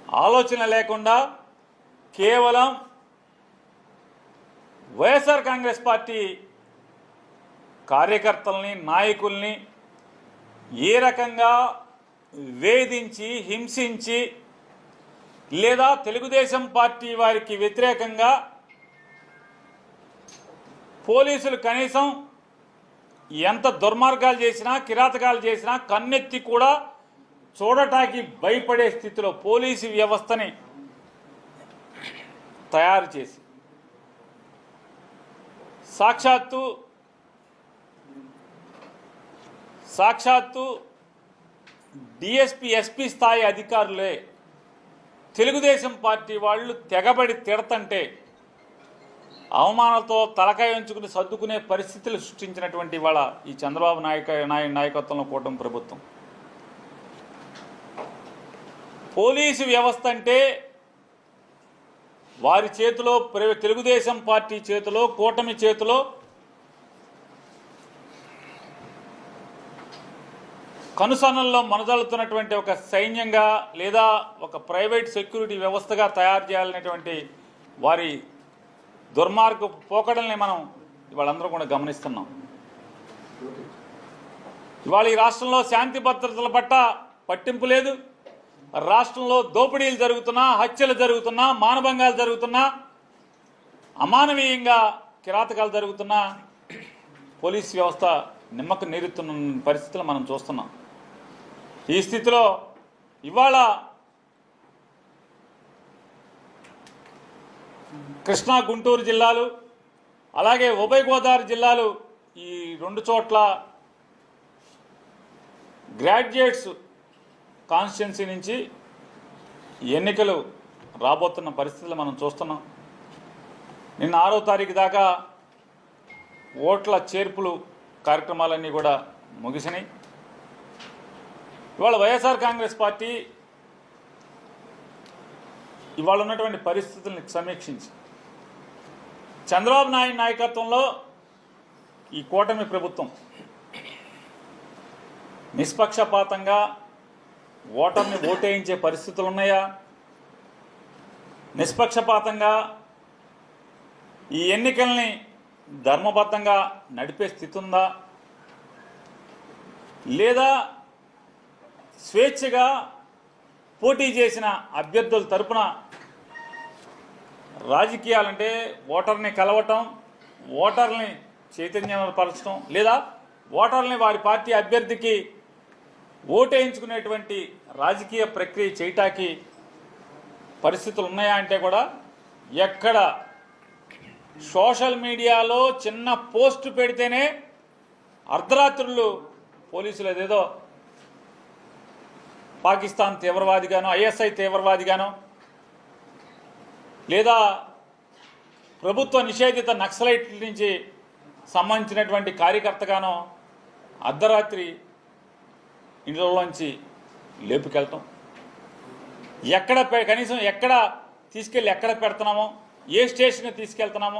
ఆలోచన లేకుండా కేవలం వైఎస్ఆర్ కాంగ్రెస్ పార్టీ కార్యకర్తల్ని నాయకుల్ని ఏ రకంగా వేధించి హింసించి లేదా తెలుగుదేశం పార్టీ వారికి వ్యతిరేకంగా పోలీసులు కనీసం ఎంత దుర్మార్గాలు చేసినా కిరాతకాలు చేసినా కన్నెత్తి కూడా చూడటానికి భయపడే స్థితిలో పోలీసు వ్యవస్థని తయారు చేసి సాక్షాత్తు సాక్షాత్తు డిఎస్పి ఎస్పీ స్థాయి అధికారులే తెలుగుదేశం పార్టీ వాళ్ళు తెగబడి తిడతంటే అవమానాలతో తలకాయ ఉంచుకుని సర్దుకునే పరిస్థితులు సృష్టించినటువంటి వాళ్ళ ఈ చంద్రబాబు నాయక నాయ నాయకత్వంలో కూటమి ప్రభుత్వం పోలీసు వ్యవస్థ అంటే వారి చేతిలో ప్ర- తెలుగుదేశం పార్టీ చేతిలో కూటమి చేతిలో కనుసన్నల్లో మనదలుతున్నటువంటి ఒక సైన్యంగా లేదా ఒక ప్రైవేట్ సెక్యూరిటీ వ్యవస్థగా తయారు చేయాలనేటువంటి వారి దుర్మార్గ పోకడల్ని మనం ఇవాళందరం కూడా గమనిస్తున్నాం ఇవాళ ఈ రాష్ట్రంలో శాంతి భద్రతల పట్ల పట్టింపు లేదు రాష్ట్రంలో దోపిడీలు జరుగుతున్నా హత్యలు జరుగుతున్నా మానభంగాలు జరుగుతున్నా అమానవీయంగా కిరాతకాలు జరుగుతున్నా పోలీస్ వ్యవస్థ నిమ్మకు నీరుతున్న పరిస్థితులు మనం చూస్తున్నాం ఈ స్థితిలో ఇవాళ కృష్ణా గుంటూరు జిల్లాలు అలాగే ఉభయ గోదావరి జిల్లాలు ఈ రెండు చోట్ల గ్రాడ్యుయేట్స్ కాన్స్టిట్యున్సీ నుంచి ఎన్నికలు రాబోతున్న పరిస్థితులు మనం చూస్తున్నాం నిన్న ఆరో తారీఖు దాకా ఓట్ల చేర్పులు కార్యక్రమాలన్నీ కూడా ముగిసినాయి ఇవాళ వైఎస్ఆర్ కాంగ్రెస్ పార్టీ ఇవాళ ఉన్నటువంటి పరిస్థితుల్ని సమీక్షించి చంద్రబాబు నాయుడు నాయకత్వంలో ఈ కూటమి ప్రభుత్వం నిష్పక్షపాతంగా ఓటర్ని ఓటేయించే పరిస్థితులు ఉన్నాయా నిష్పక్షపాతంగా ఈ ఎన్నికల్ని ధర్మబద్ధంగా నడిపే స్థితి ఉందా లేదా స్వేచ్ఛగా పోటీ చేసిన అభ్యర్థుల తరపున రాజకీయాలంటే ఓటర్ని కలవటం ఓటర్ని చైతన్యపరచడం లేదా ఓటర్ని వారి పార్టీ అభ్యర్థికి ఓటేయించుకునేటువంటి రాజకీయ ప్రక్రియ చేయటానికి పరిస్థితులు ఉన్నాయా అంటే కూడా ఎక్కడ సోషల్ మీడియాలో చిన్న పోస్ట్ పెడితేనే అర్ధరాత్రులు పోలీసులు అదేదో పాకిస్తాన్ తీవ్రవాదిగానో ఐఎస్ఐ తీవ్రవాదిగానో లేదా ప్రభుత్వ నిషేధిత నక్సలైట్ల నుంచి సంబంధించినటువంటి కార్యకర్తగానో అర్ధరాత్రి ఇంట్లోంచి లేపుకెళ్ళటం ఎక్కడ పె- కనీసం ఎక్కడ తీసుకెళ్ళి ఎక్కడ పెడుతున్నామో ఏ స్టేషన్కి తీసుకెళ్తున్నామో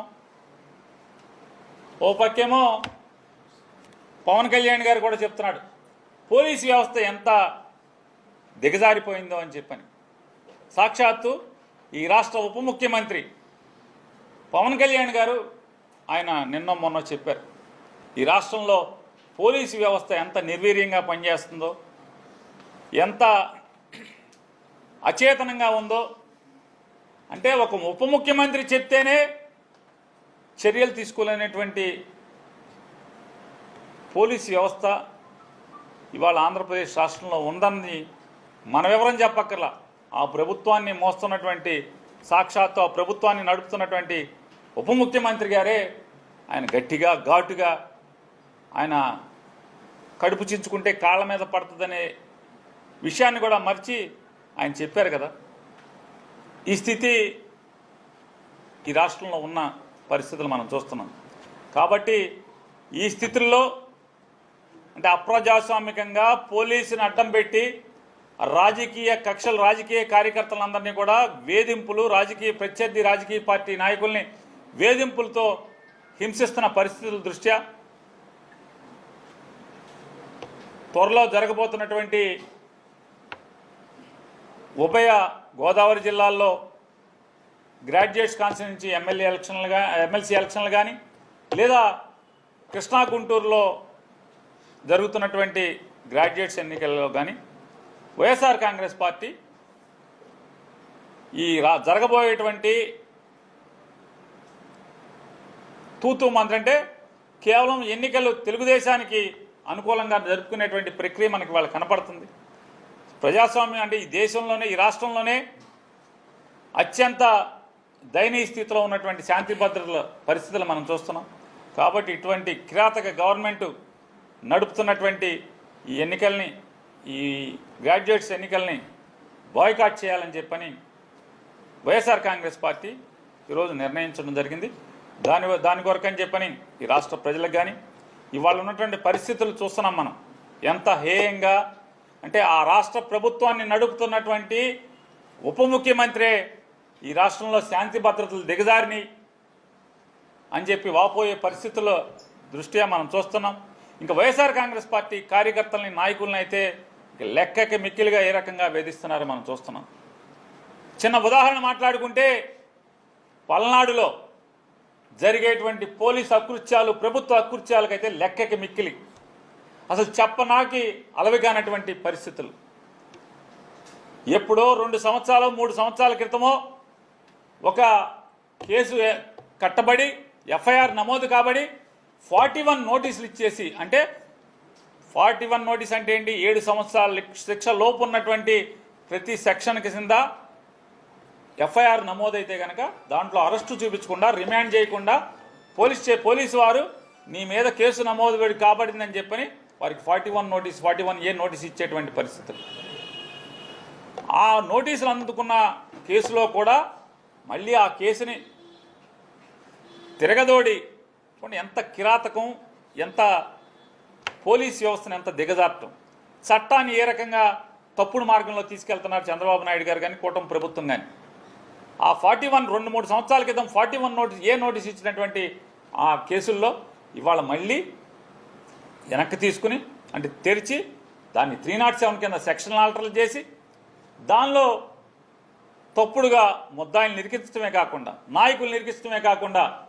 ఓ పక్కేమో పవన్ కళ్యాణ్ గారు కూడా చెప్తున్నాడు పోలీస్ వ్యవస్థ ఎంత దిగజారిపోయిందో అని చెప్పని సాక్షాత్తు ఈ రాష్ట్ర ఉప ముఖ్యమంత్రి పవన్ కళ్యాణ్ గారు ఆయన నిన్న మొన్న చెప్పారు ఈ రాష్ట్రంలో పోలీసు వ్యవస్థ ఎంత నిర్వీర్యంగా పనిచేస్తుందో ఎంత అచేతనంగా ఉందో అంటే ఒక ఉప ముఖ్యమంత్రి చెప్తేనే చర్యలు తీసుకోలేనటువంటి పోలీస్ వ్యవస్థ ఇవాళ ఆంధ్రప్రదేశ్ రాష్ట్రంలో ఉందని మన వివరం చెప్పక్కర్లా ఆ ప్రభుత్వాన్ని మోస్తున్నటువంటి సాక్షాత్తు ఆ ప్రభుత్వాన్ని నడుపుతున్నటువంటి ఉప ముఖ్యమంత్రి గారే ఆయన గట్టిగా ఘాటుగా ఆయన కడుపు చించుకుంటే కాళ్ళ మీద పడుతుందనే విషయాన్ని కూడా మర్చి ఆయన చెప్పారు కదా ఈ స్థితి ఈ రాష్ట్రంలో ఉన్న పరిస్థితులు మనం చూస్తున్నాం కాబట్టి ఈ స్థితుల్లో అంటే అప్రజాస్వామికంగా పోలీసుని అడ్డం పెట్టి రాజకీయ కక్షలు రాజకీయ కార్యకర్తలందరినీ కూడా వేధింపులు రాజకీయ ప్రత్యర్థి రాజకీయ పార్టీ నాయకుల్ని వేధింపులతో హింసిస్తున్న పరిస్థితుల దృష్ట్యా త్వరలో జరగబోతున్నటువంటి ఉభయ గోదావరి జిల్లాల్లో గ్రాడ్యుయేట్స్ కాన్స్టిట్యూన్సీ నుంచి ఎమ్మెల్యే ఎలక్షన్లు గా ఎమ్మెల్సీ ఎలక్షన్లు కానీ లేదా కృష్ణా గుంటూరులో జరుగుతున్నటువంటి గ్రాడ్యుయేట్స్ ఎన్నికల్లో కానీ వైఎస్ఆర్ కాంగ్రెస్ పార్టీ ఈ రా జరగబోయేటువంటి తూతూ మంత్రి అంటే కేవలం ఎన్నికలు తెలుగుదేశానికి అనుకూలంగా జరుపుకునేటువంటి ప్రక్రియ మనకి వాళ్ళకి కనపడుతుంది ప్రజాస్వామ్యం అంటే ఈ దేశంలోనే ఈ రాష్ట్రంలోనే అత్యంత దయనీయ స్థితిలో ఉన్నటువంటి శాంతి భద్రతల పరిస్థితులు మనం చూస్తున్నాం కాబట్టి ఇటువంటి కిరాతక గవర్నమెంట్ నడుపుతున్నటువంటి ఈ ఎన్నికల్ని ఈ గ్రాడ్యుయేట్స్ ఎన్నికల్ని బాయ్కాట్ చేయాలని చెప్పని వైఎస్ఆర్ కాంగ్రెస్ పార్టీ ఈరోజు నిర్ణయించడం జరిగింది దాని దాని కొరకని చెప్పని ఈ రాష్ట్ర ప్రజలకు కానీ ఇవాళ ఉన్నటువంటి పరిస్థితులు చూస్తున్నాం మనం ఎంత హేయంగా అంటే ఆ రాష్ట్ర ప్రభుత్వాన్ని నడుపుతున్నటువంటి ఉప ముఖ్యమంత్రే ఈ రాష్ట్రంలో శాంతి భద్రతలు దిగజారిని అని చెప్పి వాపోయే పరిస్థితుల దృష్ట్యా మనం చూస్తున్నాం ఇంకా వైఎస్ఆర్ కాంగ్రెస్ పార్టీ కార్యకర్తల్ని నాయకుల్ని అయితే ఇక లెక్కకి మిక్కిలిగా ఏ రకంగా వేధిస్తున్నారో మనం చూస్తున్నాం చిన్న ఉదాహరణ మాట్లాడుకుంటే పల్నాడులో జరిగేటువంటి పోలీస్ అకృత్యాలు ప్రభుత్వ అకృత్యాలకైతే లెక్కకి మిక్కిలి అసలు చెప్పనాకి అలవిగానటువంటి పరిస్థితులు ఎప్పుడో రెండు సంవత్సరాలు మూడు సంవత్సరాల క్రితమో ఒక కేసు ఏ- కట్టబడి ఎఫ్ఐఆర్ నమోదు కాబడి ఫార్టీ వన్ నోటీసులు ఇచ్చేసి అంటే ఫార్టీ వన్ నోటీస్ అంటే ఏంటి ఏడు సంవత్సరాల లిక్- శిక్ష లోపు ఉన్నటువంటి ప్రతి సెక్షన్కి కింద ఎఫ్ఐఆర్ నమోదైతే కనుక దాంట్లో అరెస్టు చూపించకుండా రిమాండ్ చేయకుండా పోలీస్ చే పోలీసు వారు నీ మీద కేసు నమోదు పెడి కాబడిందని చెప్పని వారికి forty one notice forty one A notice ఇచ్చేటువంటి పరిస్థితులు ఆ నోటీసులు అందుకున్న కేసులో కూడా మళ్ళీ ఆ కేసుని తిరగదోడి చూడండి ఎంత కిరాతకం ఎంత పోలీస్ వ్యవస్థను ఎంత దిగజారటం చట్టాన్ని ఏ రకంగా తప్పుడు మార్గంలో తీసుకెళ్తున్నారు చంద్రబాబు నాయుడు గారు కానీ కూటమి ప్రభుత్వం కానీ ఆ ఫార్టీ వన్ రెండు మూడు సంవత్సరాల క్రితం forty one notice A notice ఇచ్చినటువంటి ఆ కేసుల్లో ఇవాళ మళ్ళీ వెనక్కి తీసుకుని అంటే తెరిచి దాన్ని త్రీ నాట్ సెవెన్ కింద సెక్షన్ ఆల్టర్లు చేసి దానిలో తప్పుడుగా ముద్దాయిలు నిరికించడమే కాకుండా నాయకులు నిరికించడమే కాకుండా